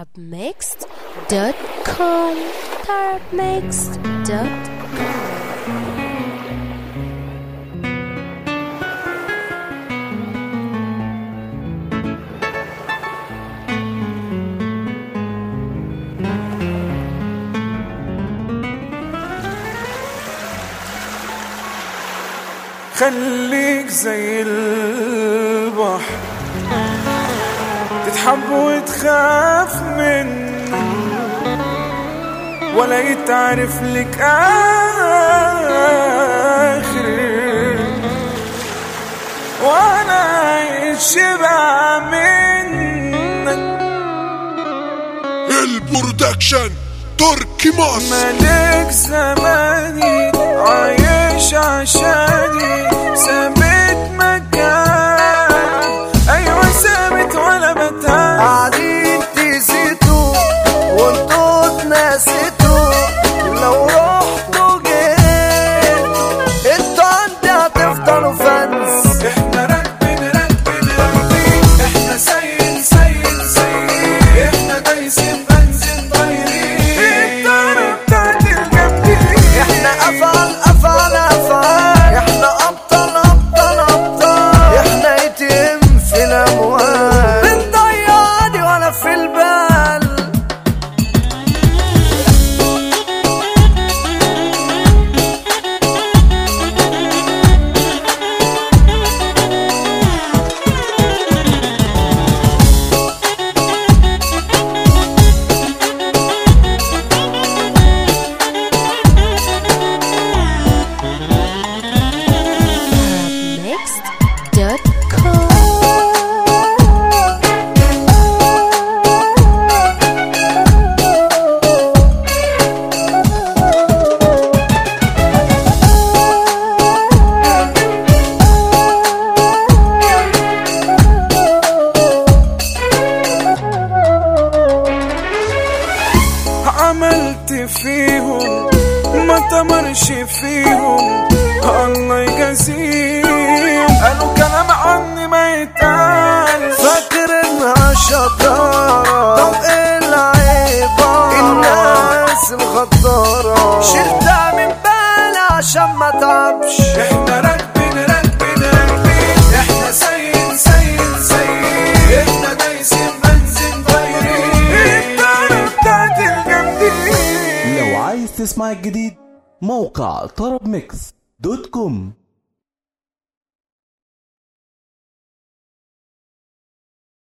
tarabmixed.com tarabmixed.com خليك زي البحر تتحب وتخاف منه ولا يتعرف لك آخر ولا يشبع منك البرودكشن تركي مصر ملك زماني عايش عشاني ثابت مكان ايوه ثابت ولا بتعب قاعدين تزيدوا وانتوا اتنسيتوا لو رحتوا جيتوا انتوا عندي هتفضلوا فانس احنا راكبين راكبين راكبين احنا سايقين سايقين سايقين احنا دايسين بنزين طايرين الطيارة بتاعت الجامدين احنا افعال افعال افعال احنا ابطال ابطال ابطال احنا يتم في الاموال بنضيع دي ولا في البال عملت فيهم ما تمرش فيهم الله يجازيهم قالوا كلام عني ما يتقال فاكر انها شطارة طب ايه العبارة الناس الغدارة شلتها من بالي عشان ما تعبش احنا راكبين راكبين راكبين احنا سايقين سايقين سايقين احنا دايسين بنزين طايرين الطيارة بتاعت الجامدين لو عايز تسمع الجديد موقع طرب ميكس دوت كوم